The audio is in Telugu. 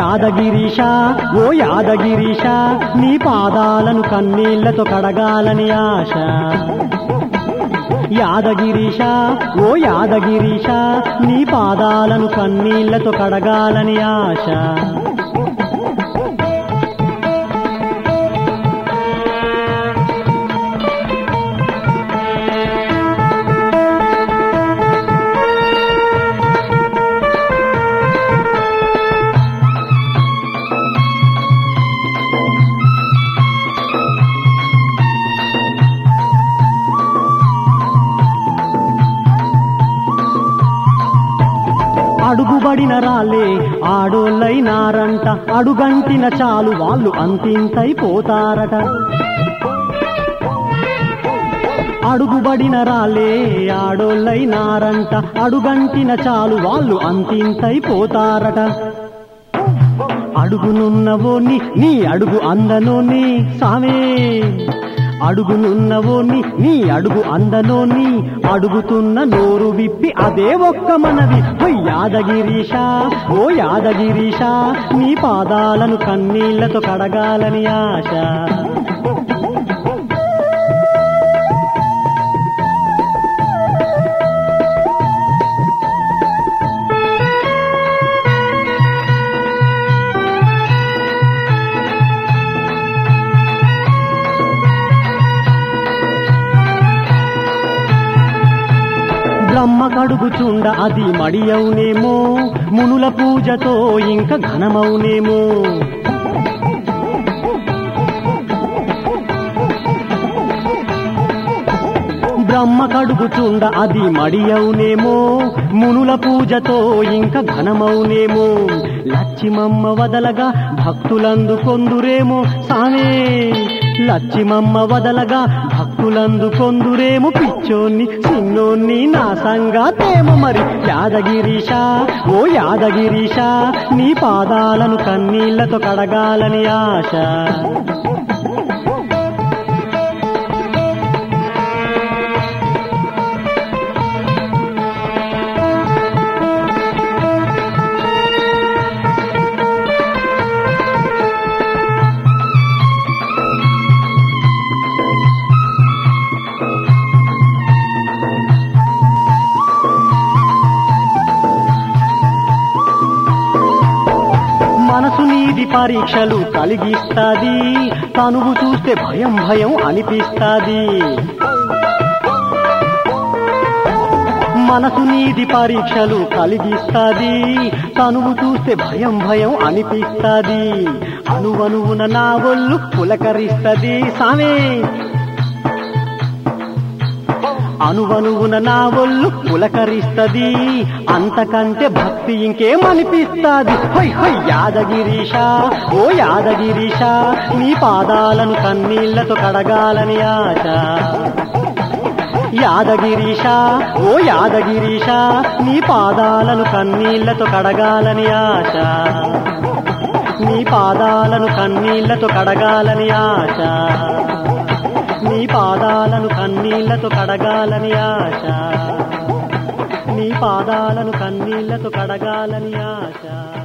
యాదగిరీష ఓ యాదగిరీష నీ పాదాలను కన్నీళ్లతో కడగాలని ఆశ యాదగిరీష ఓ యాదగిరీష నీ పాదాలను కన్నీళ్లతో కడగాలని ఆశ అడుగుబడిన రాలే ఆడోళ్ళైనారంట అడుగంటిన చాలు వాళ్ళు అంతింతైపోతారట అడుగుబడిన రాలే ఆడోళ్ళైనారంట అడుగంటిన చాలు వాళ్ళు అంతింతైపోతారట అడుగునున్నవోని నీ అడుగు అందనోని సామే అడుగునున్నవోని నీ అడుగు అందనోని అడుగుతున్న నోరు విప్పి అదే ఒక్క మనవి ఓ యాదగిరీష ఓ యాదగిరీష నీ పాదాలను కన్నీళ్లతో కడగాలని ఆశ బ్రహ్మ కడుగుచుండ అది మడియవునేమో మునుల పూజతో ఇంక ఘనమవునేమో బ్రహ్మ కడుగుచుండ అది మడియవునేమో మునుల పూజతో ఇంక ఘనమవునేమో లచ్చిమమ్మ వదలగా భక్తులందు కొందురేమో సామే లచ్చిమమ్మ వదలగా భక్తులందు కొందురేమో పిచ్చోన్ని చిన్నోన్ని నా సంగాతేమో మరి యాదగిరీష ఓ యాదగిరీష నీ పాదాలను కన్నీళ్లతో కడగాలని ఆశ మనసు నీది పరీక్షలు కలిగిస్తాది తనువు చూస్తే భయం భయం అనిపిస్తాది మనసు నీది పరీక్షలు కలిగిస్తాది తనువు చూస్తే భయం భయం అనిపిస్తాది అనువనువున నా ఒళ్ళు పులకరిస్తది సామే అనువనువున నా ఒళ్ళు పులకరిస్తది అంతకంటే భక్తి ఇంకేమనిపిస్తాది హొయ్ హొయ్ యాదగిరీష ఓ యాదగిరీష నీ పాదాలను కన్నీళ్లతో కడగాలని ఆశ యాదగిరీష ఓ యాదగిరీష నీ పాదాలను కన్నీళ్లతో కడగాలని ఆశ నీ పాదాలను కన్నీళ్లతో కడగాలని ఆశ నీ పాదాలను కన్నీళ్లతో కడగాలని ఆశ నీ పాదాలను కన్నీళ్లతో కడగాలని ఆశ